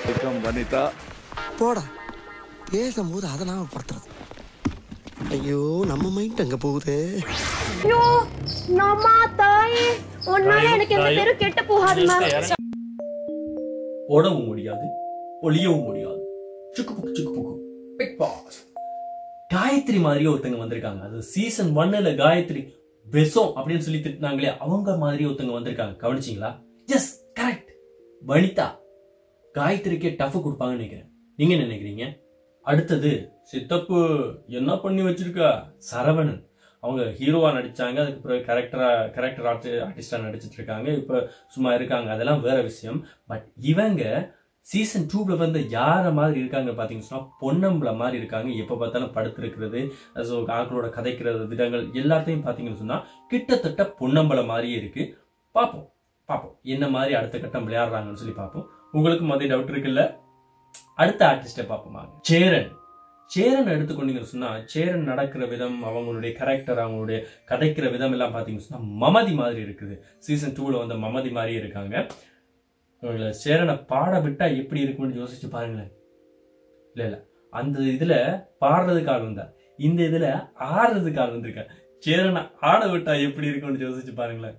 welcome Vanitha போடா பேசும்போது அதை நாம படுத்துறது ஐயோ நம்ம மைண்ட் அங்க போகுதே ஐயோ நம்ம தாயே உன்னால எனக்கு எந்த பேரும் கெட்டு போகாதுமா ஓடவும் முடியாது ஒளியவும் முடியாது சுக்கு புக்கு சுக்கு புக்கு பிக் பாஸ் காயத்ரி மாதிரியே ஒருத்தங்க வந்திருக்காங்க அது சீசன் ஒன்னுல காயத்ரி பெசம் அப்படின்னு சொல்லி திட்டினாங்களே அவங்க மாதிரி ஒருத்தங்க வந்திருக்காங்க கவனிச்சிங்களா எஸ் கரெக்ட் வனிதா காயத்ரிக்கே டஃப் கொடுப்பாங்கன்னு நினைக்கிறேன் நீங்க என்ன நினைக்கிறீங்க அடுத்தது சித்தப்பு என்ன பண்ணி வச்சிருக்கா சரவணன் அவங்க ஹீரோவா நடிச்சாங்க அதுக்கு பிறகு கேரக்டரா கேரக்டர் ஆர்டிஸ்டா நடிச்சிட்டு இருக்காங்க இப்ப சும்மா இருக்காங்க அதெல்லாம் வேற விஷயம் பட் இவங்க சீசன் டூல வந்து யார மாதிரி இருக்காங்க பாத்தீங்கன்னா சொன்னா பொன்னம்பல மாதிரி இருக்காங்க எப்ப பார்த்தாலும் படுத்திருக்கிறது ஸோ ஆக்களோட கதைக்கிறது விதங்கள் எல்லாத்தையும் பாத்தீங்கன்னு சொன்னா கிட்டத்தட்ட பொன்னம்பல மாதிரியே இருக்கு பார்ப்போம் பார்ப்போம் என்ன மாதிரி அடுத்த கட்டம் விளையாடுறாங்கன்னு சொல்லி பார்ப்போம் உங்களுக்கு மதிய டவுட் இருக்குல்ல அடுத்த ஆர்டிஸ்டை பார்ப்போம் சேரன் சேரன் எடுத்துக்கொண்டீங்கன்னு சொன்னா சேரன் நடக்கிற விதம் அவங்களுடைய கேரக்டர் அவங்களுடைய கதைக்கிற விதம் எல்லாம் பாத்தீங்கன்னு சொன்னா மமதி மாதிரி இருக்குது சீசன் டூல வந்த மமதி மாதிரி இருக்காங்க இவங்களை சேரனை பாட விட்டா எப்படி இருக்கும்னு யோசிச்சு பாருங்களேன் இல்ல இல்ல அந்த இதுல பாடுறதுக்கு ஆள் வந்தா இந்த இதுல ஆடுறதுக்கு ஆள் வந்திருக்கா சேரனை ஆட விட்டா எப்படி இருக்கும்னு யோசிச்சு பாருங்களேன்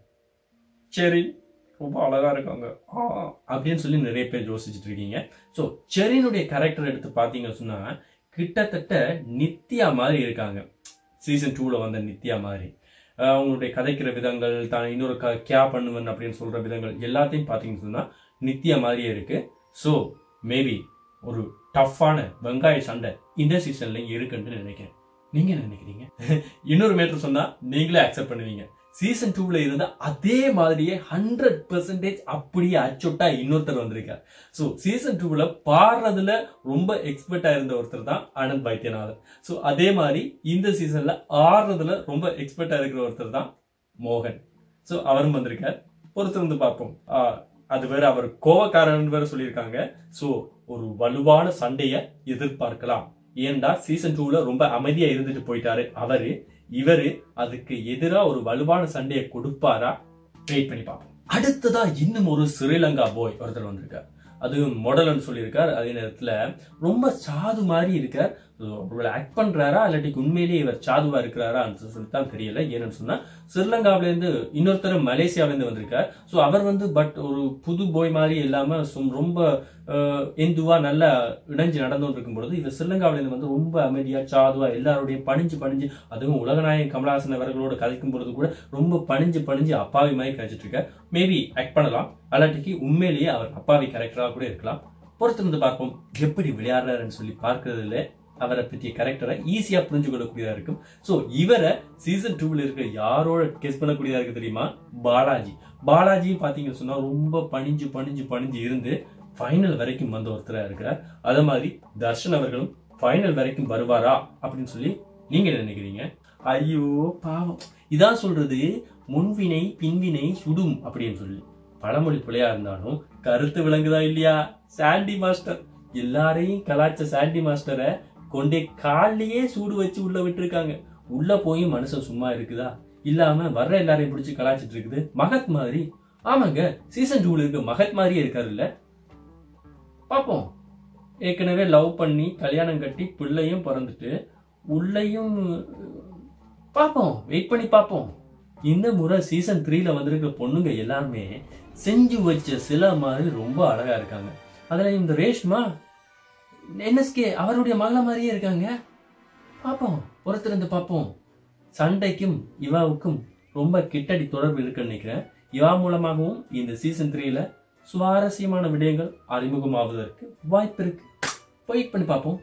சரி ரொம்ப அழகா இருக்காங்க ஆ, அப்படின்னு சொல்லி நிறைய பேர் யோசிச்சுட்டு இருக்கீங்க ஸோ செரினுடைய கேரக்டர் எடுத்து பார்த்தீங்கன்னு சொன்னா கிட்டத்தட்ட நித்யா மாதிரி இருக்காங்க சீசன் டூல வந்த நித்யா மாதிரி அஹ் அவங்களுடைய கதைக்கிற விதங்கள் தான் இன்னொரு க கியா பண்ணுவன் அப்படின்னு சொல்ற விதங்கள் எல்லாத்தையும் பார்த்தீங்கன்னு சொன்னா நித்யா மாதிரியே இருக்கு ஸோ மேபி ஒரு டஃப்பான வெங்காய சண்டை இந்த சீசன்ல இருக்குன்னு நினைக்கிறேன் நீங்க என்ன நினைக்கிறீங்க இன்னொரு மேட்டர் சொன்னா நீங்களே அக்செப்ட் பண்ணுவீங்க சீசன் டூல இருந்த அதே மாதிரியே ஹண்ட்ரட் பெர்சன்டேஜ் அப்படியே அச்சொட்டா இன்னொருத்தர் வந்திருக்கார் ஸோ சீசன் டூல பாடுறதுல ரொம்ப எக்ஸ்பர்ட்டா இருந்த ஒருத்தர் தான் ஆனந்த் வைத்தியநாதன் ஸோ அதே மாதிரி இந்த சீசன்ல ஆடுறதுல ரொம்ப எக்ஸ்பர்ட்டா இருக்கிற ஒருத்தர் தான் மோகன் ஸோ அவரும் வந்திருக்கார் பொறுத்து வந்து பார்ப்போம் ஆஹ் அது வேற அவர் கோவக்காரன் வேற சொல்லியிருக்காங்க ஸோ ஒரு வலுவான சண்டையை எதிர்பார்க்கலாம் ஏன்டா சீசன் டூல ரொம்ப அமைதியா இருந்துட்டு போயிட்டாரு அவரு இவரு அதுக்கு எதிரா ஒரு வலுவான சண்டையை கொடுப்பாரா வெயிட் பண்ணி பார்ப்போம் அடுத்ததா இன்னும் ஒரு ஸ்ரீலங்கா போய் ஒருத்தர் வந்திருக்கார் அது மாடல்னு சொல்லியிருக்கார் அதே நேரத்துல ரொம்ப சாது மாதிரி இருக்கார் ஒருவேளை ஆக்ட் பண்றாரா இல்லாட்டி உண்மையிலேயே இவர் சாதுவா இருக்கிறாரான்னு சொல்லித்தான் தெரியல ஏன்னு சொன்னா ஸ்ரீலங்காவில இருந்து இன்னொருத்தர் மலேசியாவில இருந்து வந்திருக்கார் ஸோ அவர் வந்து பட் ஒரு புது போய் மாதிரி இல்லாம சும்- ரொம்ப அஹ், இந்துவா நல்லா இணைஞ்சு நடந்து இருக்கும் பொழுது இவர் ஸ்ரீலங்காவில இருந்து வந்து ரொம்ப அமைதியா சாதுவா எல்லாரோடையும் பணிஞ்சு பணிஞ்சு அதுவும் உலகநாயகன் கமலஹாசன் அவர்களோட கதைக்கும் பொழுது கூட ரொம்ப பணிஞ்சு பணிஞ்சு அப்பாவி மாதிரி கழிச்சிட்டு இருக்கார் மேபி ஆக்ட் பண்ணலாம் அல்லாட்டிக்கு உண்மையிலேயே அவர் அப்பாவி கேரக்டரா கூட இருக்கலாம் பொறுத்திருந்து பார்ப்போம் எப்படி விளையாடுறாருன்னு சொல்லி பார்க்கறதுல அவரை பற்றிய கேரக்டரை ஈஸியா புரிஞ்சு கொள்ளக்கூடியதா இருக்கும் சோ இவரை சீசன் டூல இருக்க யாரோட கெஸ் பண்ணக்கூடியதா இருக்கு தெரியுமா பாலாஜி பாலாஜி பாத்தீங்கன்னு சொன்னா ரொம்ப பணிஞ்சு பணிஞ்சு பணிஞ்சு இருந்து ஃபைனல் வரைக்கும் வந்த ஒருத்தரா இருக்கிறார் அதே மாதிரி தர்ஷன் அவர்களும் ஃபைனல் வரைக்கும் வருவாரா அப்படின்னு சொல்லி நீங்க என்ன நினைக்கிறீங்க ஐயோ பாவம் இதான் சொல்றது முன்வினை பின்வினை சுடும் அப்படின்னு சொல்லி பழமொழி பிள்ளையா இருந்தாலும் கருத்து விளங்குதா இல்லையா சாண்டி மாஸ்டர் எல்லாரையும் கலாய்ச்ச சாண்டி மாஸ்டரை கொண்டே கால்லயே சூடு வச்சு உள்ள விட்டுருக்காங்க உள்ள போய் மனுஷன் சும்மா இருக்குதா இல்லாம வர்ற எல்லாரையும் பிடிச்சி கலாய்ச்சிட்டு இருக்குது மகத் மாதிரி ஆமாங்க சீசன் டூல இருக்க மகத் மாதிரியே இருக்காரு இல்ல பாப்போம் ஏற்கனவே லவ் பண்ணி கல்யாணம் கட்டி பிள்ளையும் பிறந்துட்டு உள்ளேயும் பாப்போம் வெயிட் பண்ணி பாப்போம் இந்த முறை சீசன் த்ரீல வந்திருக்க பொண்ணுங்க எல்லாருமே செஞ்சு வச்ச சில மாதிரி ரொம்ப அழகா இருக்காங்க அதுல இந்த ரேஷ்மா என்எஸ்கே அவருடைய மகள மாதிரியே இருக்காங்க பாப்போம் பொறுத்திருந்து பார்ப்போம் சண்டைக்கும் இவாவுக்கும் ரொம்ப கிட்டடி தொடர்பு இருக்குன்னு நினைக்கிறேன் இவா மூலமாகவும் இந்த சீசன் த்ரீல சுவாரஸ்யமான விடயங்கள் அறிமுகமாவதற்கு வாய்ப்பு இருக்கு வெயிட் பண்ணி பார்ப்போம்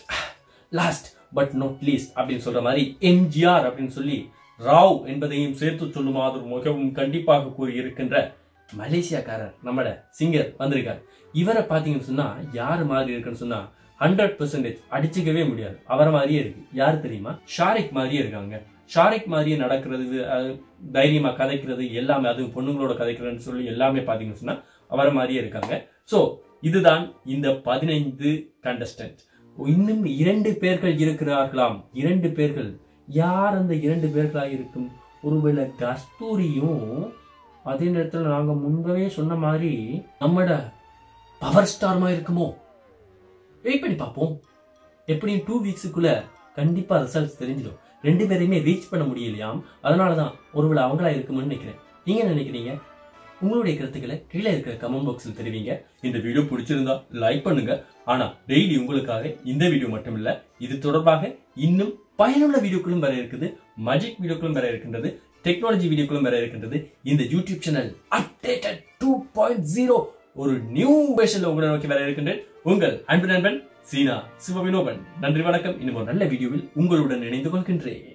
லாஸ்ட் பட் நாட் லீஸ்ட் அப்படின்னு சொல்ற மாதிரி எம்ஜிஆர் அப்படின்னு சொல்லி ராவ் என்பதையும் சேர்த்து சொல்லுமாறு மிகவும் கண்டிப்பாக கூறி இருக்கின்ற மலேசியாக்காரர் நம்மளோட சிங்கர் வந்திருக்கார் இவரை பாத்தீங்கன்னு சொன்னா யாரு மாதிரி இருக்குன்னு சொன்னா ஹண்ட்ரட் பெர்சன்டேஜ் அடிச்சுக்கவே முடியாது அவரை மாதிரியே இருக்கு யாரு தெரியுமா ஷாரிக் மாதிரியே இருக்காங்க ஷாரிக் மாதிரியே நடக்கிறது அது தைரியமா கதைக்கிறது எல்லாமே அதுவும் பொண்ணுங்களோட கதைக்கிறதுன்னு சொல்லி எல்லாமே பாத்தீங்கன்னு சொன்னா அவரை மாதிரியே இருக்காங்க சோ இதுதான் இந்த பதினைந்து கண்டஸ்டன்ட் இன்னும் இரண்டு பேர்கள் இருக்கிறார்களாம் இரண்டு பேர்கள் யார் அந்த இரண்டு பேர்களாக இருக்கும் ஒருவேளை கஸ்தூரியும் அதே நேரத்தில் நாங்க முன்பவே சொன்ன மாதிரி நம்மட பவர் ஸ்டார்மா இருக்குமோ வெயிட் பண்ணி பார்ப்போம் எப்படியும் டூ வீக்ஸுக்குள்ள கண்டிப்பா ரிசல்ட்ஸ் தெரிஞ்சிடும் ரெண்டு பேரையுமே ரீச் பண்ண முடியலையாம் அதனாலதான் ஒருவேளை அவங்களா இருக்கும்னு நினைக்கிறேன் நீங்க என்ன நினைக்கிறீங்க உங்களுடைய கருத்துக்களை கீழே இருக்கிற கமெண்ட் பாக்ஸில் தெரிவிங்க இந்த வீடியோ பிடிச்சிருந்தா லைக் பண்ணுங்க ஆனா டெய்லி உங்களுக்காக இந்த வீடியோ மட்டும் இல்ல இது தொடர்பாக இன்னும் பயனுள்ள வீடியோக்களும் வர இருக்குது மஜிக் வீடியோக்களும் வர இருக்கின்றது டெக்னாலஜி வீடியோக்களும் வர இருக்கின்றது இந்த YouTube channel updated two point zero ஒரு நியூ வேஷன்ல உங்களை நோக்கி வர இருக்கின்றேன் உங்கள் அன்பு நண்பன் சீனா சிவவினோபன் நன்றி வணக்கம் இன்னும் ஒரு நல்ல வீடியோவில் உங்களுடன் இணைந்து கொள்கின்றேன்